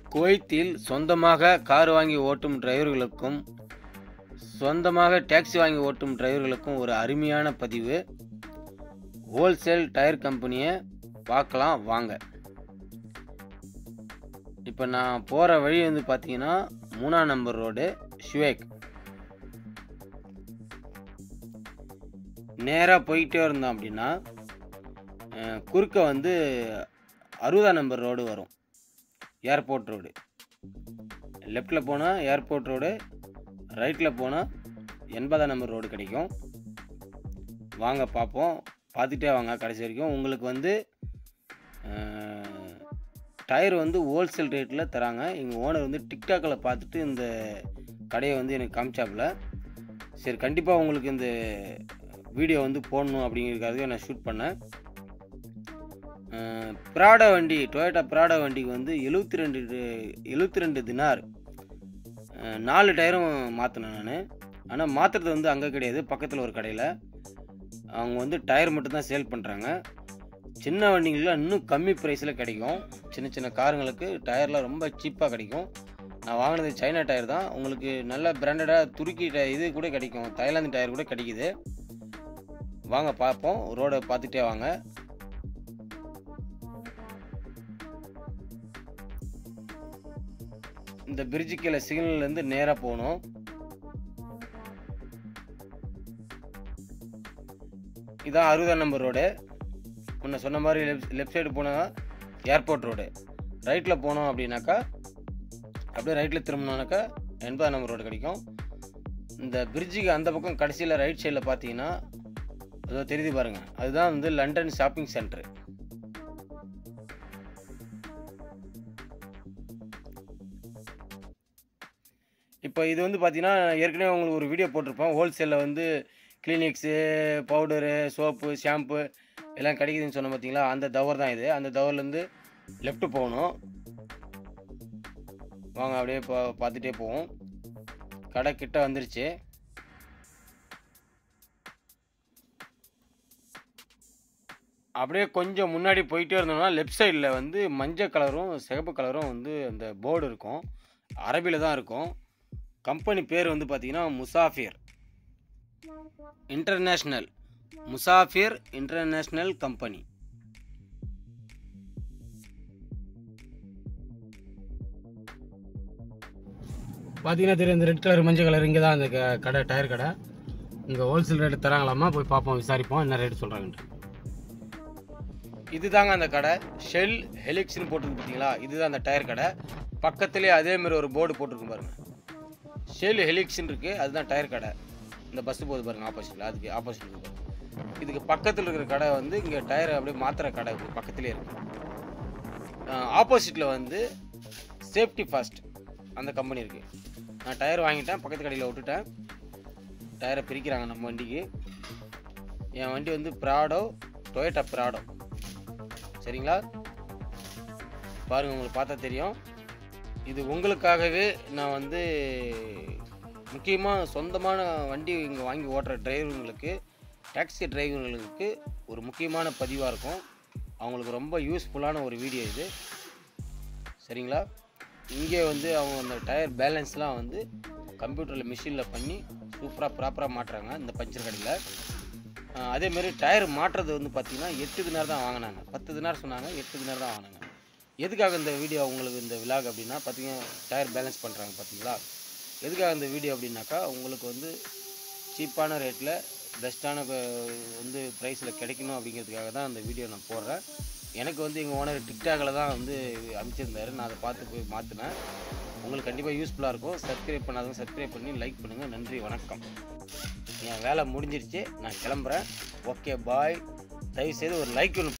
குவைத்தில் சொந்தமாக கார் வாங்கி ஓட்டும் டிரைவர்களுக்கும் சொந்தமாக டாக்ஸி வாங்கி ஓட்டும் டிரைவர்களுக்கும் ஒரு அருமையான பதிவு ஹோல்சேல் டயர் கம்பெனியை பார்க்கலாம் வாங்க இப்போ நான் போகிற வழி வந்து பார்த்தீங்கன்னா மூணாம் நம்பர் ரோடு ஷுவேக் நேராக போயிட்டே இருந்தோம் அப்படின்னா அஹ், குறுக்க வந்து அறுபதாம் நம்பர் ரோடு வரும் ஏர்போர்ட் ரோடு லெஃப்டில் போனால் ஏர்போர்ட் ரோடு ரைட்டில் போனால் எண்பதாம் நம்பர் ரோடு கிடைக்கும் வாங்க பார்ப்போம் பார்த்துட்டே வாங்க கடைசி வரைக்கும் உங்களுக்கு வந்து டயர் வந்து ஹோல்சேல் ரேட்டில் தராங்க எங்கள் ஓனர் வந்து டிக்டாக்கில் பார்த்துட்டு இந்த கடையை வந்து எனக்கு காமிச்சாப்புல சரி கண்டிப்பாக உங்களுக்கு இந்த வீடியோ வந்து போடணும் அப்படிங்கிறதுக்காகவே நான் ஷூட் பண்ணேன் ப்ராடா வண்டி டொயோட்டா ப்ராடா வண்டிக்கு வந்து எழுபத்தி ரெண்டு எழுபத்தி ரெண்டு தினார் அஹ், நாலு டயரும் மாற்றினேன் நான் ஆனால் மாற்றுறது வந்து அங்கே கிடையாது பக்கத்தில் ஒரு கடையில் அவங்க வந்து டயர் மட்டும்தான் சேல் பண்ணுறாங்க சின்ன வண்டிங்களாம் இன்னும் கம்மி ப்ரைஸில் கிடைக்கும் சின்ன சின்ன காருங்களுக்கு டயர்லாம் ரொம்ப சீப்பாக கிடைக்கும் நான் வாங்கினது சைனா டயர் தான் உங்களுக்கு நல்ல பிராண்டடாக துருக்கி டயர் இது கூட கிடைக்கும் தாய்லாந்து டயர் கூட கிடைக்குது வாங்க பார்ப்போம் ரோடை பார்த்துட்டே வாங்க இந்த பிரிட்ஜு கீழே சிக்னல்லேருந்து நேராக போகணும் இதான் அறுபதாம் நம்பர் ரோடு முன்ன சொன்ன மாதிரி லெஃப்ட் லெஃப்ட் சைடு போனால் ஏர்போர்ட் ரோடு ரைட்டில் போனோம் அப்படின்னாக்கா அப்படியே ரைட்டில் திரும்பினோனாக்கா எண்பதாம் நம்பர் ரோடு கிடைக்கும் இந்த பிரிட்ஜுக்கு அந்த பக்கம் கடைசியில் ரைட் சைடில் பார்த்தீங்கன்னா அதோ தெரியுது பாருங்கள் அதுதான் வந்து லண்டன் ஷாப்பிங் சென்டர் இப்போ இது வந்து பார்த்தீங்கன்னா ஏற்கனவே உங்களுக்கு ஒரு வீடியோ போட்டிருப்போம் ஹோல்சேலில் வந்து கிளினிக்ஸு பவுடரு சோப்பு ஷாம்பு எல்லாம் கிடைக்குதுன்னு சொன்ன பார்த்தீங்களா அந்த தவர் தான் இது அந்த தவர்லேருந்து லெஃப்ட்டு போகணும் வாங்க அப்படியே பா பார்த்துட்டே போவோம் கடை கிட்ட வந்துருச்சு அப்படியே கொஞ்சம் முன்னாடி போயிட்டே இருந்தோம்னா லெஃப்ட் சைடில் வந்து மஞ்சள் கலரும் சிகப்பு கலரும் வந்து அந்த போர்டு இருக்கும் அரபியில் தான் இருக்கும் கம்பெனி பேர் வந்து பார்த்தீங்கன்னா Musafir international Musafir international company பார்த்தீங்கன்னா தெரியும் இந்த ரெட் கலர் மஞ்சள் கலர் இங்கே தான் அந்த க- கடை டயர் கடை இங்கே ஹோல்சேல் ரேட்டு தராங்களாமா போய் பார்ப்போம் விசாரிப்போம் என்ன ரேட்டு சொல்கிறாங்கன்ட்டு இதுதாங்க அந்த கடை ஷெல் ஹெலிக்ஸ்னு போட்டிருக்கு பார்த்தீங்களா இதுதான் அந்த டயர் கடை பக்கத்துலேயே அதே மாதிரி ஒரு போர்டு போட்டிருக்கு பாருங்க ஷெல் ஹெலிக்ஸ்னு இருக்குது அதுதான் டயர் கடை இந்த பஸ் போகுது பாருங்க ஆப்போசிட்டில் அதுக்கு ஆப்போசிட் இருக்கு இதுக்கு பக்கத்தில் இருக்கிற கடை வந்து இங்கே டயர் அப்படியே மாத்திர கடை இருக்கு பக்கத்துலேயே இருக்குது ஆப்போசிட்டில் வந்து சேஃப்டி ஃபர்ஸ்ட் அந்த கம்பெனி இருக்குது நான் டயர் வாங்கிட்டேன் பக்கத்து கடையில் விட்டுட்டேன் டயரை பிரிக்கிறாங்க நம்ம வண்டிக்கு என் வண்டி வந்து ப்ராடோ டொயோட்டா ப்ராடோ சரிங்களா பாருங்கள் உங்களுக்கு பார்த்தா தெரியும் இது உங்களுக்காகவே நான் வந்து முக்கியமாக சொந்தமான வண்டி இங்கே வாங்கி ஓட்டுற டிரைவருங்களுக்கு டாக்ஸி டிரைவர்களுக்கு ஒரு முக்கியமான பதிவாக இருக்கும் அவங்களுக்கு ரொம்ப யூஸ்ஃபுல்லான ஒரு வீடியோ இது சரிங்களா இங்கே வந்து அவங்க அந்த டயர் பேலன்ஸ்லாம் வந்து கம்ப்யூட்டரில் மிஷினில் பண்ணி சூப்பராக ப்ராப்பராக மாட்டுறாங்க இந்த பஞ்சர் கடையில் ஆஹ் அதே மாதிரி டயர் மாட்டுறது வந்து பார்த்தீங்கன்னா எட்டு தினார் தான் வாங்கினாங்க பத்து தினார் சொன்னாங்க எட்டு தினார் தான் வாங்கினாங்க எதுக்காக இந்த வீடியோ உங்களுக்கு இந்த விலாக் அப்படின்னா பார்த்தீங்கன்னா டயர் பேலன்ஸ் பண்ணுறாங்க பார்த்தீங்களா எதுக்காக இந்த வீடியோ அப்படின்னாக்கா உங்களுக்கு வந்து சீப்பான ரேட்டில் பெஸ்ட்டான வந்து ப்ரைஸில் கிடைக்கணும் அப்படிங்கிறதுக்காக தான் அந்த வீடியோ நான் போடுறேன் எனக்கு வந்து எங்கள் ஓனர் டிக்டாகில் தான் வந்து அமைச்சிருந்தாரு நான் அதை பார்த்து போய் மாற்றினேன் உங்களுக்கு கண்டிப்பாக யூஸ்ஃபுல்லாக இருக்கும் சப்ஸ்கிரைப் பண்ணாதவங்க சப்ஸ்கிரைப் பண்ணி லைக் பண்ணுங்கள் நன்றி வணக்கம் என் வேலை முடிஞ்சிருச்சு நான் கிளம்புறேன் ஓகே பாய் தயவுசெய்து ஒரு லைக் ஒன்று